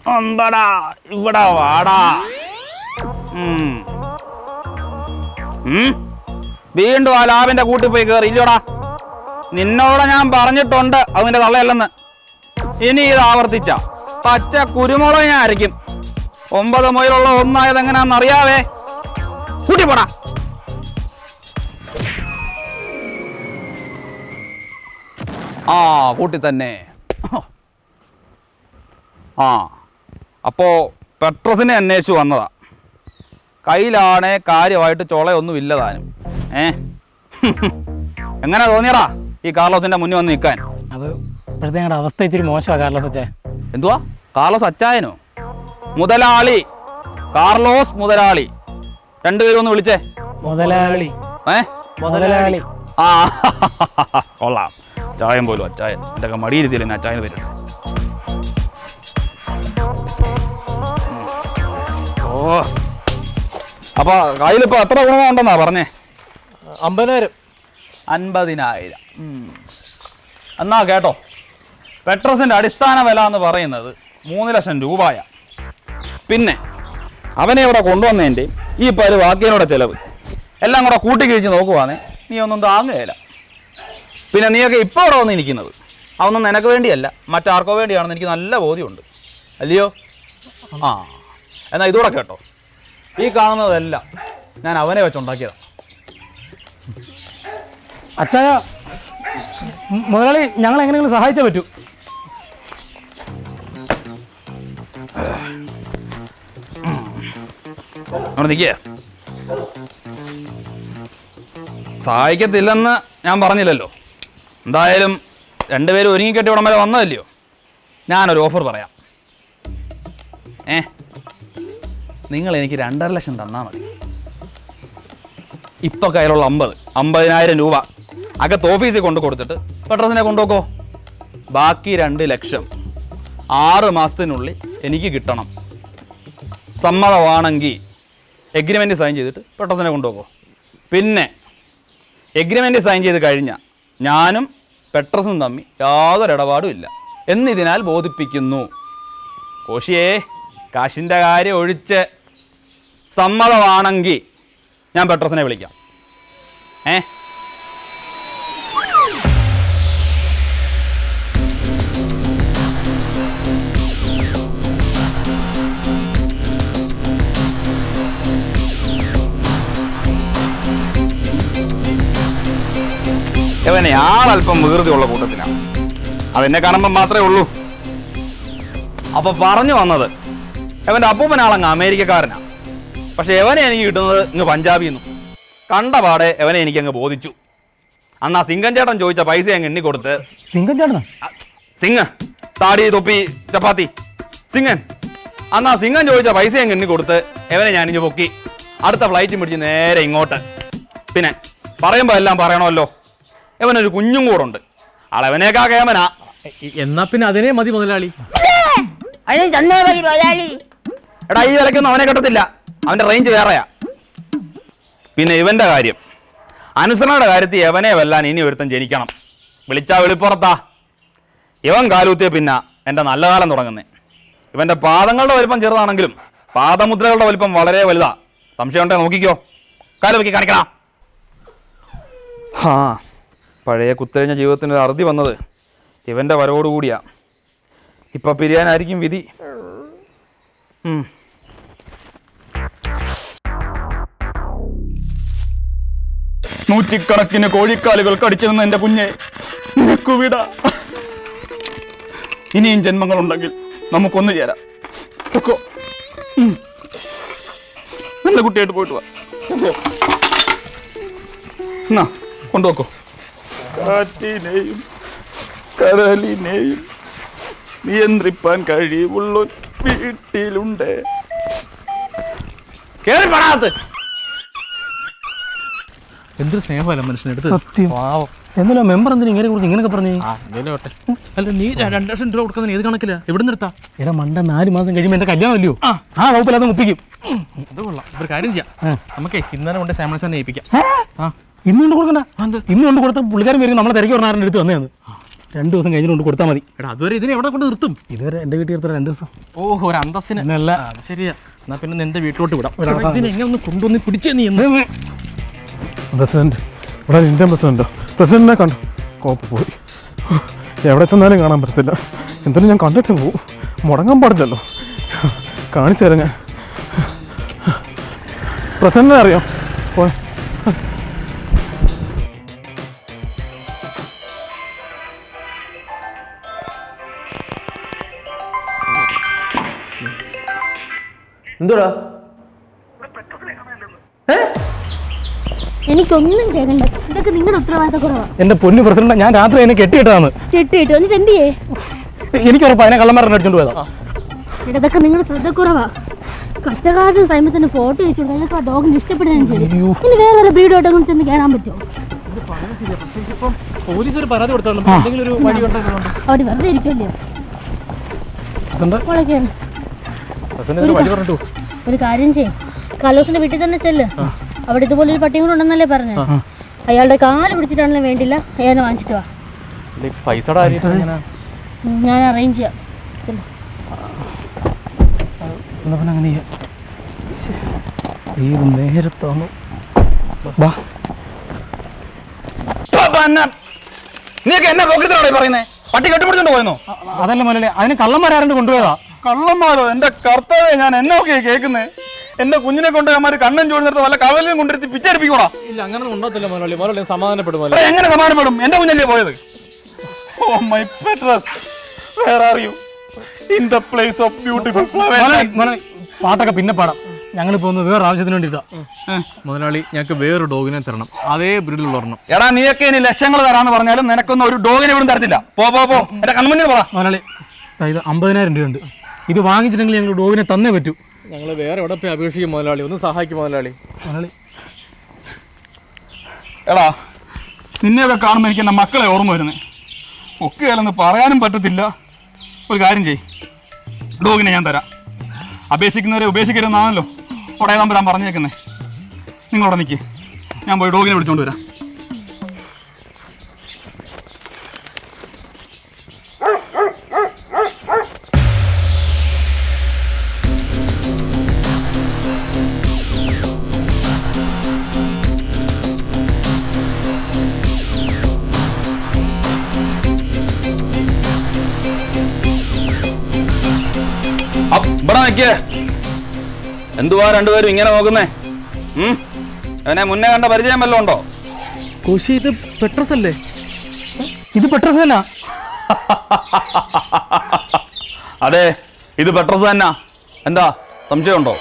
അമ്പടാ ഇവിടെ വാടാ ഉം. ഉം? വീണ്ടും ആ ലാബിന്റെ കൂട്ടി പോയി കയറി ഇല്ലയോടാ നിന്നോട് ഞാൻ പറഞ്ഞിട്ടുണ്ട് അതിന്റെ തള്ളയല്ലെന്ന് ഇനി ഇത് ആവർത്തിച്ച പച്ച കുരുമുളക് ഞാൻ അരയ്ക്കും ഒമ്പത് മുതലുള്ള ഒന്നായത് എങ്ങനെയാണെന്ന് അറിയാവേ കൂട്ടി പോടാ ആ കൂട്ടി തന്നെ ആ അപ്പോ പെട്രസിനെ അന്വേഷിച്ചു വന്നതാ കയ്യിലാണേ കാര്യമായിട്ട് ചുളയൊന്നും ഇല്ല താനും ഏ എങ്ങനെ തോന്നിയടാ ഈ കാർലോസിന്റെ മുന്നിൽ വന്ന് നിൽക്കാൻ അത് ഇപ്പോഴത്തെ ഞങ്ങളുടെ അവസ്ഥ ഇച്ചിരി മോശമാണ് കാർലോസ് അച്ഛേ എന്തുവാ കാർലോസ് അച്ചായനോ മുതലാളി കാർലോസ് മുതലാളി രണ്ടുപേരും ഒന്ന് വിളിച്ചേ മുതലാളി ഏ മുതലാളി ആ കൊള്ളാം ചായം പോലും അച്ചായൻ എൻ്റെ ഒക്കെ മടിയിരുത്തിയില്ല ഞാൻ അച്ചായന് വരും ഓ അപ്പൊ കയ്യിലിപ്പോ എത്ര ഗുണമുണ്ടെന്നാ പറഞ്ഞേ അമ്പതിനായിരം അൻപതിനായിരം ഉം. എന്നാ കേട്ടോ പെട്രോസിന്റെ അടിസ്ഥാന വില എന്ന് പറയുന്നത് മൂന്ന് ലക്ഷം രൂപയ പിന്നെ അവനെ ഇവിടെ കൊണ്ടുവന്നതിൻ്റെ ഈ പരു ബാക്കിയനോടെ ചെലവ് എല്ലാം കൂടെ കൂട്ടി കിഴിച്ച് നോക്കുവാണേ നീ ഒന്നും താങ്ങുകയില്ല പിന്നെ നീയൊക്കെ ഇപ്പോൾ ഇവിടെ വന്ന് ഇരിക്കുന്നത് അതൊന്നും നിനക്ക് വേണ്ടിയല്ല മറ്റാർക്കോ വേണ്ടിയാണെന്ന് എനിക്ക് നല്ല ബോധ്യമുണ്ട് അല്ലയോ ആ എന്നാൽ ഇതൂടെ കേട്ടോ ഈ കാണുന്നതെല്ലാം ഞാൻ അവനെ വെച്ചുണ്ടാക്കിയതാണ് അച്ഛായ മു- മുതലാളി ഞങ്ങൾ എങ്ങനെയെങ്കിലും സഹായിച്ചേ പറ്റൂ അവിടെ നിൽക്കുക സഹായിക്കത്തില്ലെന്ന് ഞാൻ പറഞ്ഞില്ലല്ലോ എന്തായാലും രണ്ടുപേരും ഒരുങ്ങിക്കെട്ടി ഇവിടം വരെ വന്നതല്ലയോ ഞാനൊരു ഓഫർ പറയാം ഏ നിങ്ങൾ എനിക്ക് രണ്ടര ലക്ഷം തന്നാൽ മതി ഇപ്പൊ കയ്യിലുള്ള അമ്പത് അമ്പതിനായിരം രൂപ അകത്ത് ഓഫീസിൽ കൊണ്ട് കൊടുത്തിട്ട് പെട്രോസിനെ കൊണ്ടുപോക്കോ ബാക്കി രണ്ട് ലക്ഷം ആറ് മാസത്തിനുള്ളിൽ എനിക്ക് കിട്ടണം സമ്മതമാണെങ്കിൽ എഗ്രിമെൻറ്റ് സൈൻ ചെയ്തിട്ട് പെട്രോസിനെ കൊണ്ടുപോകോ പിന്നെ എഗ്രിമെൻറ്റ് സൈൻ ചെയ്ത് കഴിഞ്ഞാൽ ഞാനും പെട്രസും തമ്മിൽ യാതൊരു ഇടപാടും ഇല്ല എന്നിതിനാൽ ബോധിപ്പിക്കുന്നു കോശിയേ കാശിൻ്റെ കാര്യം ഒഴിച്ച് സമ്മതമാണെങ്കിൽ ഞാൻ പെട്രസിനെ വിളിക്കാം ഏ ഇവനെ ആളല്പം വികൃതിയുള്ള കൂട്ടത്തിലാണ് അതെന്നെ കാണുമ്പോൾ മാത്രമേ ഉള്ളൂ അപ്പൊ പറഞ്ഞു വന്നത് ഇവന്റെ അപ്പൂപ്പനാളങ്ങ് അമേരിക്കക്കാരനാ പക്ഷെ എവനെ എനിക്ക് കിട്ടുന്നത് ഇങ്ങ് പഞ്ചാബിൽ നിന്നും കണ്ട പാടെ എവനെ എനിക്ക് അങ്ങ് ബോധിച്ചു അന്ന് ആ സിംഗൻ ചേട്ടൻ ചോദിച്ച പൈസ അങ്ങ് എണ്ണി കൊടുത്ത് സിംഗം ചേട്ടനാ അ, സിംഗ് താടി തൊപ്പി ചപ്പാത്തി സിംഗൻ അന്ന് ആ സിംഗൻ ചോദിച്ച പൈസ അങ്ങ് എണ്ണി കൊടുത്ത് എവനെ ഞാനിഞ്ഞ് പൊക്കി അടുത്ത ഫ്ലൈറ്റും പിടിച്ച് നേരെ ഇങ്ങോട്ട് പിന്നെ പറയുമ്പോൾ എല്ലാം പറയണമല്ലോ ഇവനൊരു കുഞ്ഞും കൂടെ ഉണ്ട് ആളവനേക്കാ കേമനാ എന്നാ പിന്നെ അതിനെ മതി മുതലാളി അതിന് തന്നേ മതി മുതലാളി എടാ ഈ വിലക്കൊന്നും അവനെ കിട്ടത്തില്ല അവന്റെ റേഞ്ച് വേറെയാ പിന്നെ ഇവന്റെ കാര്യം അനുസരണയുടെ കാര്യത്തിൽ എവനെ വെല്ലാൻ ഇനി ഒരുത്തൻ ജനിക്കണം വിളിച്ചാ വെളിപ്പുറത്താ ഇവൻ കാലൂത്തിയ പിന്നെ എൻ്റെ നല്ല കാലം തുടങ്ങുന്നേ ഇവന്റെ പാദങ്ങളുടെ വലിപ്പം ചെറുതാണെങ്കിലും പാദമുദ്രകളുടെ വലിപ്പം വളരെ വലുതാ സംശയം ഉണ്ടേ നോക്കിക്കോ കാലം വെക്കി കാണിക്കണം ഹാ പഴയ കുത്തഴിഞ്ഞ ജീവിതത്തിന് ഒരു അറുതി വന്നത് ഇവന്റെ വരവോടുകൂടിയാ ഇപ്പൊ പിരിയാനായിരിക്കും വിധി ഉം. നൂറ്റിക്കണക്കിന് കോഴിക്കാലുകൾ കടിച്ചു നിന്ന് എന്റെ കുഞ്ഞെ നിനക്കു വിട ഇനിയും ജന്മങ്ങളുണ്ടെങ്കിൽ നമുക്കൊന്നു ചേരാം പൊക്കോ. ഉം. നല്ല കുട്ടിയായിട്ട് പോയിട്ട് വാ പൊക്കോ. എന്നാ കൊണ്ടുപോക്കോ കാറ്റിനെയും കടലിനെയും നിയന്ത്രിപ്പാൻ കഴിവുള്ള വീട്ടിലുണ്ട് കേറി പടാത്ത് എന്തൊരു സ്നേഹമല്ല മനുഷ്യനെടുത്ത് സത്യം എന്നല്ലോ മെമ്പർ എന്തിനാ ഇങ്ങനെ കുറിച്ച് ഇങ്ങനെയൊക്കെ പറഞ്ഞു ആ എന്തേലും ഓട്ടെ അല്ല നീ ര- രണ്ട് ലക്ഷം രൂപ കൊടുക്കുന്നത് ഏത് കണക്കില്ല എവിടെ നിർത്താ എടാ മണ്ട നാല് മാസം കഴിയുമ്പോൾ എന്റെ കല്യാണം അല്ലയോ ആ വകുപ്പിൽ അത് മുപ്പിക്കും അത് കൊള്ളാം ഒരു കാര്യം ചെയ്യാം നമുക്കേ ഇന്നലെ കൊണ്ട് സാമ്പിൾസ് തന്നെ ഏൽപ്പിക്കാം ആ ഇന്ന് കൊണ്ട് കൊടുക്കണ്ട എന്ത്? ഇന്ന് കൊണ്ട് കൊടുത്ത പുള്ളിക്കാരൻ വരും നമ്മളെ തിരക്കി പറഞ്ഞാൽ അടുത്ത് വന്നേന്ന് രണ്ട് ദിവസം കഴിഞ്ഞിട്ട് കൊണ്ട് കൊടുത്താൽ മതി എടാ അതുവരെ ഇതിനെ എവിടെ കൊണ്ട് നിർത്തും ഇതുവരെ എൻ്റെ വീട്ടിൽ എടുത്ത രണ്ട് ദിവസം ഓ ഒരു അന്തസ്സിന് പിന്നല്ല. ആ, അത് ശരിയാ എന്നാ പിന്നെ നിന്റെ വീട്ടിലോട്ട് വിടാം എടാ, ഇതിനെ എങ്ങനെ ഒന്ന് കൊണ്ടുവന്ന് പിടിച്ചേ നീ എന്ന് പ്രസിഡന്റ് ഇവിടെ ഇന്ത്യൻ പ്രസിഡന്റോ പ്രസിഡന്റിനെ കണ്ടു കോപ്പ് പോയി എവിടെ ചെന്നാലും കാണാൻ പറ്റത്തില്ല എന്തായാലും ഞാൻ കണ്ടിട്ട് പോവും മുടങ്ങാൻ പാടില്ലല്ലോ കാണിച്ചു തരാം ഞാൻ പ്രസിഡന്റിനെ അറിയോ പോയി എന്തുടാ എനിക്കൊന്നും കേൾക്കണ്ട ഇതൊക്കെ നിങ്ങളുടെ ഉത്തരവാദിത്ത കുറവാ എൻ്റെ പൊന്നു പ്രസിഡന്റ് ഞാൻ രാത്രി എന്നെ കെട്ടിയിട്ടതാണ് ചെട്ട് കിട്ടും എന്നിട്ട് എന്ത് ചെയ്യേ എനിക്ക് ഉറപ്പ് അതിനെ കള്ളന്മാരെ അടിച്ചോണ്ട് പോയതാ ഇവിടെ ഇതൊക്കെ നിങ്ങളുടെ ശ്രദ്ധ കുറവാ കഷ്ടകാലത്തിന് സൈമച്ചന്റെ ഫോട്ടോ വെച്ചു കൊടുക്കാൻ നിങ്ങൾക്ക് ആ ഡോഗിന് ഇഷ്ടപ്പെടുകയും ചെയ്യും ഇനി വേറെ വല്ല ബ്രീഡോട്ടെ കൊണ്ട് ചെന്ന് കയറാൻ പറ്റുമോ പോലീസ് ഒരു പരാതി കൊടുത്താലും എന്തെങ്കിലും ഒരു വഴി ഉണ്ടെങ്കിൽ അവർ വെറുതെ ഇരിക്കുമല്ലോ പ്രസിഡന്റ് മോളെ കയറി പ്രസിഡന്റ് ഒരു വഴി പറഞ്ഞിട്ടു ഒരു കാര്യം ചെയ്യും കാലോസിന്റെ വീട്ടിൽ തന്നെ ചെല്ല് അവിടെ ഇതുപോലെ ഒരു പട്ടിയും കൂടെ ഉണ്ടെന്നല്ലേ പറഞ്ഞു അയാളുടെ കാല് പിടിച്ചിട്ടാണെങ്കിലും വേണ്ടില്ല അയാളെ വാങ്ങിച്ചിട്ട് വാ പൈസയുടെ കാര്യം എങ്ങനെ ഉം, ഞാൻ അറേഞ്ച് ചെയ്യാം ചെല്ലു എന്നാ പിന്നെ അങ്ങനെ ചെയ്യാം ശ്ശെ. ഈ നേരത്താന്നു വാ നീയൊക്കെ എന്നെ പോക്കറ്റിലാണോ പറയുന്നേ പട്ടി കെട്ടിപ്പിടിച്ചോണ്ട് പോയെന്നോ അതല്ല മുതലേ അതിന് കള്ളന്മാരാണ്ട് കൊണ്ടുപോയതാ കള്ളന്മാരോ എന്റെ കർത്താവേ ഞാൻ എന്നൊക്കെ കേൾക്കുന്നേ എന്റെ കുഞ്ഞിനെ കൊണ്ട് അമ്മമാര് കണ്ണൻ ജോലി നിർത്ത വല്ല കവലിലും കൊണ്ടിരുത്തി പിച്ചടിപ്പിക്കണോ ഇല്ല അങ്ങനെ ഉണ്ടാകത്തില്ല മുതലാളി മുതലാളി സമാധാനപ്പെടും എടാ, എങ്ങനെ സമാനപ്പെടും എന്റെ കുഞ്ഞല്ലേ പോയത് ഓ മൈ പെട്രസ് where are you in the place of beautiful മുതലാളി, മുതലാളി, പാട്ടൊക്കെ പിന്നെ പാടാം ഞങ്ങളിപ്പോ ഒന്ന് വേറെ ആവശ്യത്തിന് വേണ്ടിട്ടാ മുതലാളി ഞങ്ങൾക്ക് വേറൊരു ഡോഗിനെ തരണം അതേ ബ്രീഡിലുള്ള ഒരെണ്ണം എടാ നീയൊക്കെ ഇനി ലക്ഷങ്ങൾ തരാന്ന് പറഞ്ഞാലും നിനക്കൊന്നും ഒരു ഡോഗിനെ ഇവിടെ തരത്തില്ല പോ പോ പോ എന്റെ കൺമുന്നിൽ പറ മുതലാളി ദാ ഇത് അമ്പതിനായിരം രൂപയുണ്ട് ഇത് വാങ്ങിച്ചിട്ടുണ്ടെങ്കിൽ ഞങ്ങൾ ഡോഗിനെ തന്നേ പറ്റൂ ഞങ്ങൾ വേറെ എവിടെ പോയി അപേക്ഷിക്കും മുതലാളി ഒന്ന് സഹായിക്കും മുതലാളി മുതലാളി എടാ നിന്നെയൊക്കെ കാണുമ്പോൾ എനിക്ക് എൻ്റെ മക്കളെ ഓർമ്മ വരുന്നത് ഒക്കെയല്ലെന്ന് പറയാനും പറ്റത്തില്ല ഒരു കാര്യം ചെയ് ഡോഗിനെ ഞാൻ തരാം അപേക്ഷിക്കുന്നവരെ ഉപേക്ഷിക്കരുതെന്നാണല്ലോ ഉടനെ തമ്പ് ഞാൻ പറഞ്ഞേക്കുന്നേ നിങ്ങളവിടെ നിൽക്ക് ഞാൻ പോയി ഡോഗിനെ വിളിച്ചോണ്ട് വരാം അപ്പ് ഇവിടെ നിൽക്കേ എന്തുവാ രണ്ടുപേരും ഇങ്ങനെ നോക്കുന്നേ ഉം? അവനെ മുന്നേ കണ്ട പരിചയം വല്ലതും ഉണ്ടോ കോശി ഇത് പെട്രസ് അല്ലേ ഇത് പെട്രോസ് തന്നെ അതെ ഇത് പെട്രസ് തന്നെ എന്താ സംശയമുണ്ടോ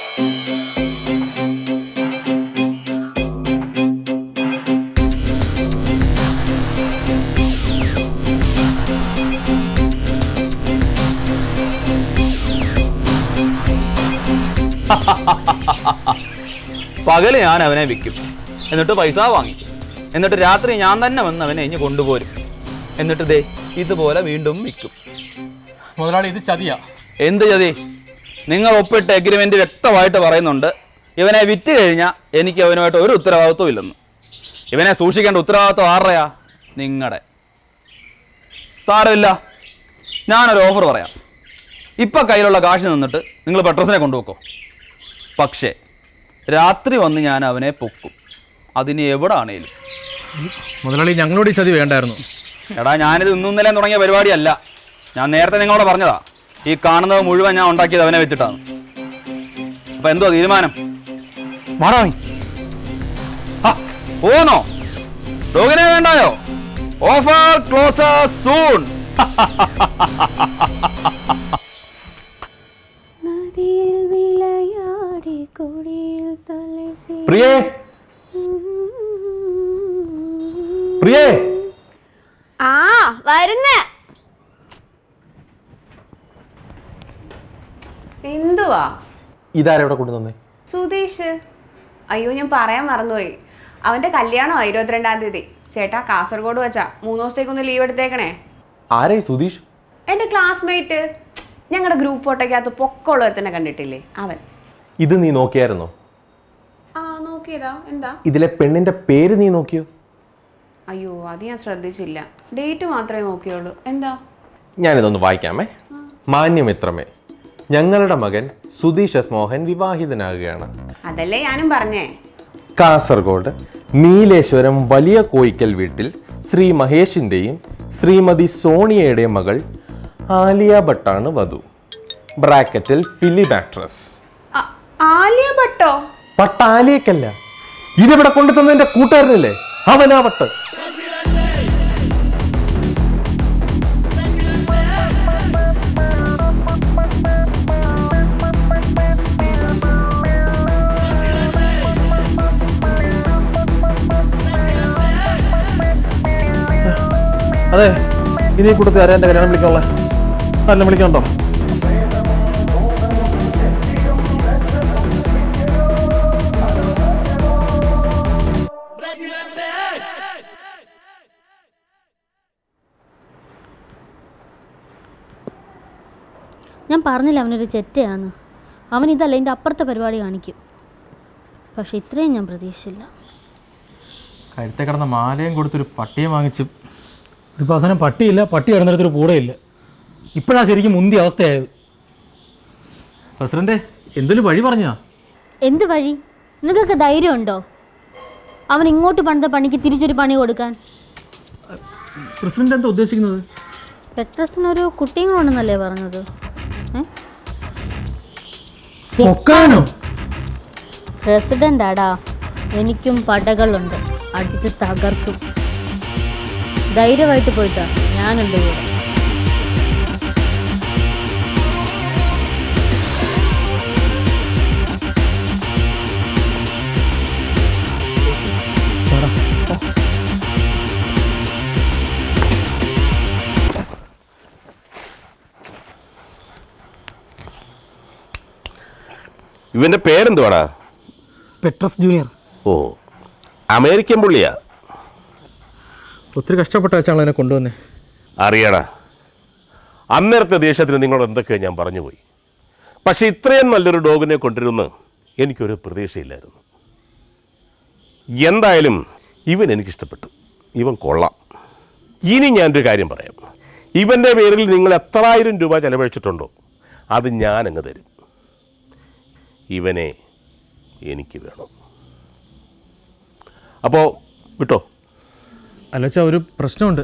പകല് ഞാൻ അവനെ വിൽക്കും എന്നിട്ട് പൈസ വാങ്ങിക്കും എന്നിട്ട് രാത്രി ഞാൻ തന്നെ വന്ന് അവനെ ഇഞ്ഞ് കൊണ്ടുപോരും എന്നിട്ട് ദേ ഇതുപോലെ വീണ്ടും വിൽക്കും മുതലാളി ഇത് ചതിയാ എന്ത് ചതി നിങ്ങൾ ഒപ്പിട്ട എഗ്രിമെന്റ് വ്യക്തമായിട്ട് പറയുന്നുണ്ട് ഇവനെ വിറ്റ് കഴിഞ്ഞാൽ എനിക്ക് അവനുമായിട്ട് ഒരു ഉത്തരവാദിത്വം ഇല്ലെന്ന് ഇവനെ സൂക്ഷിക്കേണ്ട ഉത്തരവാദിത്വം ആരുടെയാ നിങ്ങളുടെ സാരമില്ല ഞാനൊരു ഓഫർ പറയാം ഇപ്പം കയ്യിലുള്ള കാശ് നിന്നിട്ട് നിങ്ങൾ പെട്രോസിനെ കൊണ്ടുപോക്കോ പക്ഷേ രാത്രി വന്ന് ഞാൻ അവനെ പൊക്കും അതിന് എവിടെ ആണേലും മുതലാളി ഞങ്ങളോട് ഈ ചതി വേണ്ടായിരുന്നു എടാ ഞാനിത് ഇന്നും ഇന്നലെയും തുടങ്ങിയ പരിപാടിയല്ല ഞാൻ നേരത്തെ നിങ്ങളോട് പറഞ്ഞതാ ഈ കാണുന്നത് മുഴുവൻ ഞാൻ ഉണ്ടാക്കിയത് അവനെ വെച്ചിട്ടാണ് അപ്പൊ എന്തോ തീരുമാനം വാടാ നീ ആ, പോന്നോ ഡോഗിനെ വേണ്ടായോ ഓഫർ ക്ലോസ് സൂൺ നദിയിൽ വിളയാടി കുടിയിൽ തുളസി പ്രിയേ പ്രിയേ ആ വരുന്ന എന്തുവാ ഇതാരെവിടെ കൊണ്ടു തന്നെ സുധീഷ് അയ്യോ ഞാൻ പറയാൻ മറന്നുപോയി അവന്റെ കല്യാണമാ ഇരുപത്തിരണ്ടാം തീയതി ചേട്ടാ കാസർഗോഡ് വെച്ചാ മൂന്ന് ദിവസത്തേക്കൊന്ന് ലീവ് എടുത്തേക്കണേ ആരായി സുധീഷ് എന്റെ ക്ലാസ്മേറ്റ് ഞങ്ങളുടെ ഗ്രൂപ്പ് ഫോട്ടോയ്ക്കകത്ത് പൊക്കമുള്ളവർ തന്നെ കണ്ടിട്ടില്ലേ അവൻ ഇത് നീ നോക്കിയായിരുന്നോ ആ നോക്കിയതാ എന്താ ഇതിലെ പെണ്ണിന്റെ പേര് നീ നോക്കിയോ അയ്യോ അത് ഞാൻ ശ്രദ്ധിച്ചില്ല ഡേറ്റ് മാത്രമേ നോക്കിയുള്ളൂ എന്താ ഞാനിതൊന്ന് വായിക്കാമേ മാന്യമിത്രമേ ഞങ്ങളുടെ മകൻ സുധീഷ് എസ് മോഹൻ വിവാഹിതനാകുകയാണ് അതല്ലേ ഞാനും പറഞ്ഞേ കാസർഗോഡ് നീലേശ്വരം വലിയ കോയിക്കൽ വീട്ടിൽ ശ്രീ മഹേഷിൻ്റെയും ശ്രീമതി സോണിയയുടെയും മകൾ ആലിയ ഭട്ടാണ് വധു ബ്രാക്കറ്റിൽ ഫിലിപ്പ് ആക്ട്രസ് ആ- ആലിയ ഭട്ടോ പട്ടാലിയക്കല്ല ഇതിവിടെ കൊണ്ടുതന്ന എന്റെ കൂട്ടുകാരനല്ലേ അവനാ വട്ട് അതെ ഇനി ഈ കൂട്ടത്തിൽ ആരാ എൻ്റെ കല്യാണം വിളിക്കാനുള്ള ആരെല്ലാം വിളിക്കണ്ടോ ഞാൻ പറഞ്ഞില്ല അവനൊരു ചെറ്റയാന്ന് അവൻ ഇതല്ല എൻ്റെ അപ്പുറത്തെ പരിപാടി കാണിക്കും പക്ഷെ ഇത്രയും ഞാൻ പ്രതീക്ഷിച്ചില്ല കഴുത്തെ കിടന്ന മാലയും കൊടുത്തൊരു പട്ടിയെ വാങ്ങിച്ച് ഇതിപ്പോൾ അവസാനം പട്ടിയില്ല പട്ടി കിടന്നിടത്തൊരു കൂടെയില്ല ഇപ്പോഴാണ് ശരിക്കും മുന്തി അവസ്ഥയായത് പ്രസിഡന്റ് എന്തൊരു വഴി പറഞ്ഞാ എന്ത് വഴി നിനക്കൊക്കെ ധൈര്യമുണ്ടോ അവൻ ഇങ്ങോട്ട് പണിത പണിക്ക് തിരിച്ചൊരു പണി കൊടുക്കാൻ പ്രസിഡന്റ് എന്താ ഉദ്ദേശിക്കുന്നത് പെട്രസിനൊരു കുട്ടിയും കൊണ്ടെന്നല്ലേ പറഞ്ഞത് ഏ പൊക്കാനോ പ്രസിഡന്റ് ആടാ എനിക്കും പടകളുണ്ട് അടിച്ച് തകർക്കും ധൈര്യമായിട്ട് പോയിട്ടാ ഞാനുണ്ട് കൂടെ ഇവന്റെ പേരെന്തുവാടാ പെട്രസ് ജൂനിയർ ഓ അമേരിക്കൻ പുള്ളിയാ ഒത്തിരി കഷ്ടപ്പെട്ട വെച്ചാണല്ലോ എന്നെ കൊണ്ടുവന്നേ അറിയടാ അന്നേരത്തെ ദേഷ്യത്തിന് നിങ്ങളോട് എന്തൊക്കെയോ ഞാൻ പറഞ്ഞുപോയി പക്ഷെ ഇത്രയും നല്ലൊരു ഡോഗിനെ കൊണ്ടുവരുമെന്ന് എനിക്കൊരു പ്രതീക്ഷയില്ലായിരുന്നു എന്തായാലും ഇവൻ എനിക്കിഷ്ടപ്പെട്ടു ഇവൻ കൊള്ളാം ഇനി ഞാനൊരു കാര്യം പറയാം ഇവൻ്റെ പേരിൽ നിങ്ങൾ എത്രായിരം രൂപ ചെലവഴിച്ചിട്ടുണ്ടോ അത് ഞാൻ അങ്ങ് തരും ഇവനെ എനിക്ക് വേണം അപ്പോൾ വിട്ടോ അല്ലച്ചാ ഒരു പ്രശ്നമുണ്ട്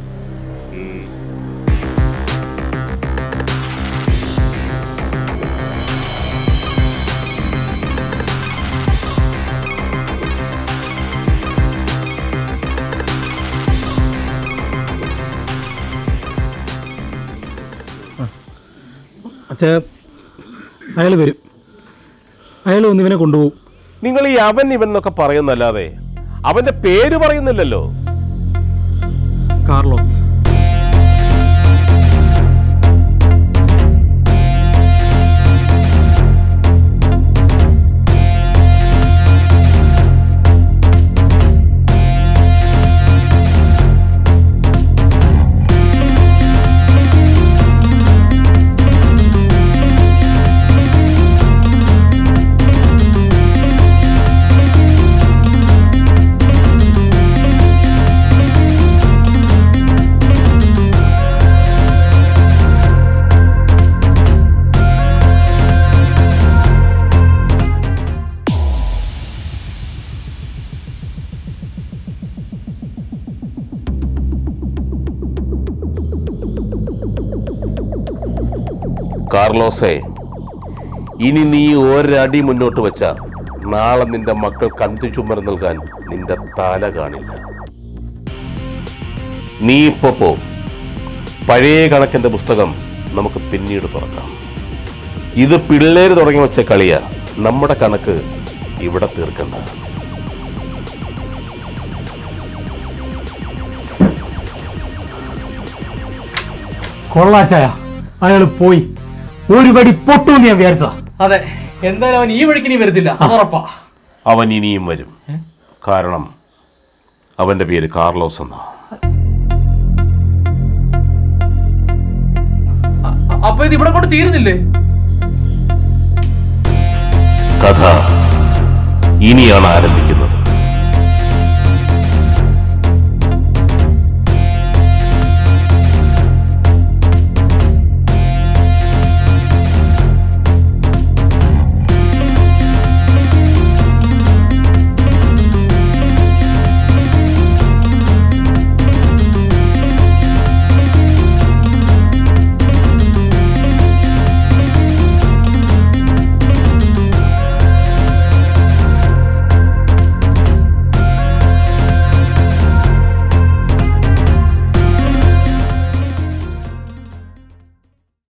അച്ഛാ അയാൾ വരും അയാൾ ഒന്ന് ഇവനെ കൊണ്ടുപോകും നിങ്ങൾ ഈ അവൻ ഇവൻ എന്നൊക്കെ പറയുന്നല്ലാതെ അവന്റെ പേര് പറയുന്നില്ലല്ലോ കാർലോസ് കാർലോസേ ഇനി നീ ഒരടി മുന്നോട്ട് വെച്ച നാളെ നിന്റെ മക്കൾ കന്തി ചുമരം നൽകാൻ നിന്റെ തല കാണില്ല നീ ഇപ്പോ പോ പഴയ കണക്കിന്റെ പുസ്തകം നമുക്ക് പിന്നീട് തുറക്കാം ഇത് പിള്ളേര് തുടങ്ങി വെച്ച കളിയാ നമ്മുടെ കണക്ക് ഇവിടെ തീർക്കണ്ട കൊള്ളാച്ചായ അയാൾ പോയി ഒരു പടി പൊട്ടുമെന്ന് ഞാൻ വിചാരിച്ചതാ അതെ എന്തായാലും അവൻ ഈ വഴിക്ക് നീ വരത്തില്ല അതുറപ്പാ അവൻ ഇനിയും വരും കാരണം അവന്റെ പേര് കാർലോസ് എന്നാ അപ്പൊ ഇത് ഇവിടെ കൊണ്ട് തീരുന്നില്ലേ കഥ ഇനിയാണ് ആരംഭിക്കുന്നത്